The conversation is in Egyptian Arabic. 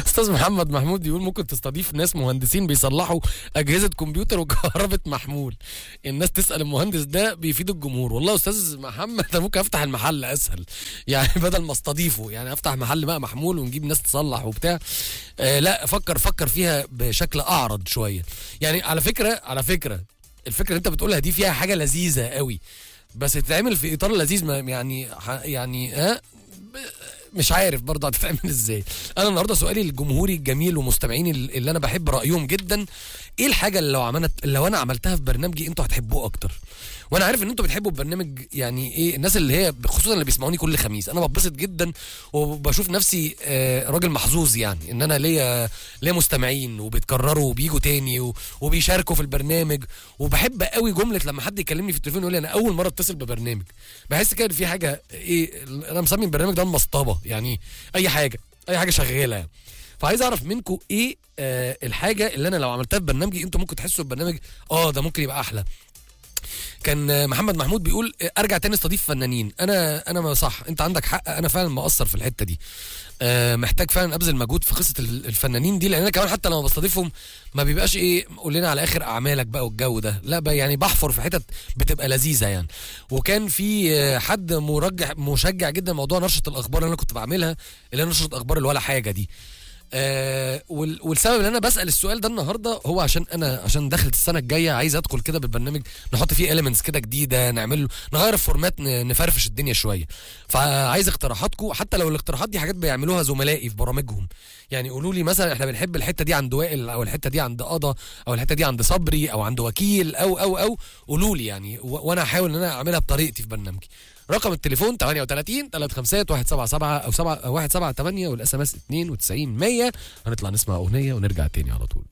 استاذ محمد محمود بيقول ممكن تستضيف ناس مهندسين بيصلحوا اجهزه كمبيوتر وكهرباء محمول الناس تسال المهندس ده بيفيد الجمهور والله يا استاذ محمد انا ممكن افتح المحل اسهل يعني بدل ما استضيفه يعني افتح محل بقى محمول ونجيب ناس تصلح وبتاع آه لا فكر فكر فيها بشكل اعرض شويه يعني على فكره على فكره الفكره اللي انت بتقولها دي فيها حاجه لذيذه قوي بس تتعمل في اطار لذيذ ما يعني ح- يعني ها مش عارف برضه هتتعمل ازاي انا النهارده سؤالي للجمهوري الجميل ومستمعيني اللي انا بحب رايهم جدا ايه الحاجه اللي لو عملت لو انا عملتها في برنامجي انتوا هتحبوه اكتر وانا عارف ان انتوا بتحبوا البرنامج يعني ايه الناس اللي هي خصوصا اللي بيسمعوني كل خميس انا بتبسط جدا وبشوف نفسي آه، راجل محظوظ يعني ان انا ليا ليا مستمعين وبيتكرروا وبيجوا تاني و- وبيشاركوا في البرنامج وبحب قوي جمله لما حد يكلمني في التليفون يقول لي انا اول مره اتصل ببرنامج بحس كده إن في حاجه ايه انا مسمي البرنامج ده المصطبه يعني اي حاجه اي حاجه شغاله يعني. فعايز اعرف منكم ايه آه الحاجه اللي انا لو عملتها في برنامجي انتوا ممكن تحسوا البرنامج اه ده ممكن يبقى احلى كان آه، محمد محمود بيقول آه، ارجع تاني استضيف فنانين انا انا ما صح انت عندك حق انا فعلا مقصر في الحته دي آه، محتاج فعلا ابذل مجهود في قصه ال- الفنانين دي لان انا كمان حتى لما بستضيفهم ما بيبقاش ايه قول لنا على اخر اعمالك بقى والجو ده لا بقى يعني بحفر في حتت بتبقى لذيذه يعني وكان في آه، حد مرجح مشجع جدا موضوع نشره الاخبار اللي انا كنت بعملها اللي هي نشره اخبار اللي ولا حاجه دي آه وال- والسبب اللي انا بسال السؤال ده النهارده هو عشان انا عشان دخلت السنه الجايه عايز ادخل كده بالبرنامج نحط فيه اليمنتس كده جديده نعمل له نغير الفورمات ن- نفرفش الدنيا شويه فعايز اقتراحاتكم حتى لو الاقتراحات دي حاجات بيعملوها زملائي في برامجهم يعني قولوا لي مثلا احنا بنحب الحته دي عند وائل او الحته دي عند قضا او الحته دي عند صبري او عند وكيل او او او قولوا لي يعني و- وانا هحاول ان انا اعملها بطريقتي في برنامجي رقم التليفون 38 35 177 او 7 178 والاس ام اس 92 100 هنطلع نسمع اغنيه ونرجع تاني على طول